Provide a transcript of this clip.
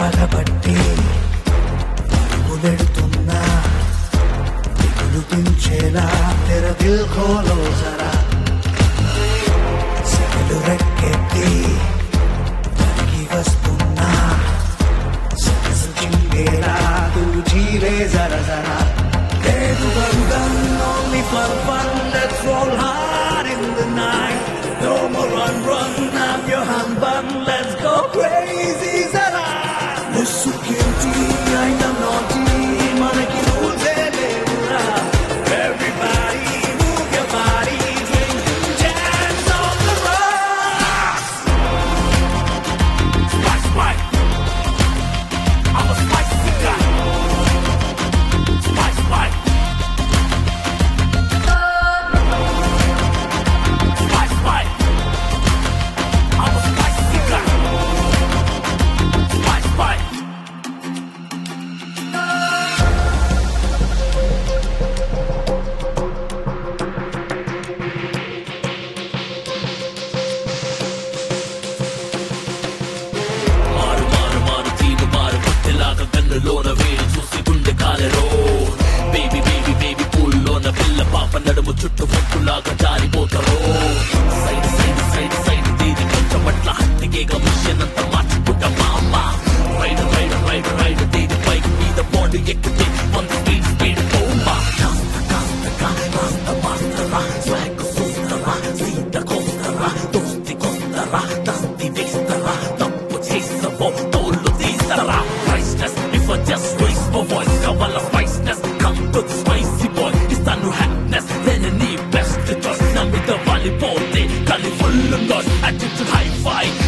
పగబట్టి పరుగులెడుతున్నా దిగులు పెంచేలా తెర దిల్ ఖోలో జరా సెగలు రెక్కెత్తి తరిగి వస్తున్నా సొగసు చింగేలా తూ జీవే జర జరా లేదు బంధం only for fun let's roll hard in the night no more run run I'm your husband let's go crazy zara ముసుకేంటి అయినా naughty మనకి rules ఏ లేవురా everybody move your body drink dance on the rocks Spice Mike. I'm a spicy guy. Spice Mike. Spice Mike. I'm a spicy guy. Spice Mike. మారు మారు మారు తీరు మారు కొట్టెలాగా కన్నులోన వేడి చూసి గుండె కాలరో బేబీ బేబీ బేబీ పూల్లోన పిల్ల పాప నడుము చుట్టూ పొట్టులాగా జారిపోతారో సైడ్ సైడ్ సైడ్ సైడ్ దీని కొంచెం పట్ల హత్తికేగా మిషన్ అంతా మార్చుకుంటా మామ రైడ్ రైడ్ రైడ్ రైడ్ దీని బైక్ మీద బాడీ ఎక్కితే వన్ స్పీడ్ స్పీడ్ బోంబా కాస్త కాస్త కాస్త మాస్తరా స్వాగ్ చూస్తరా సీత కోస్తరా దోస్తి కోస్తరా దస్తి వేస్తరా తప్పు చేసవో తోలు తీస్తరా priceless before just rice for voice కవల spiciness come to spicy boy ఇస్తాను హ్యాపీనెస్ నేను నీ బెస్ట్ చాయిస్ నమ్మిత వాలిపోతే కానీ full not attitude hi phi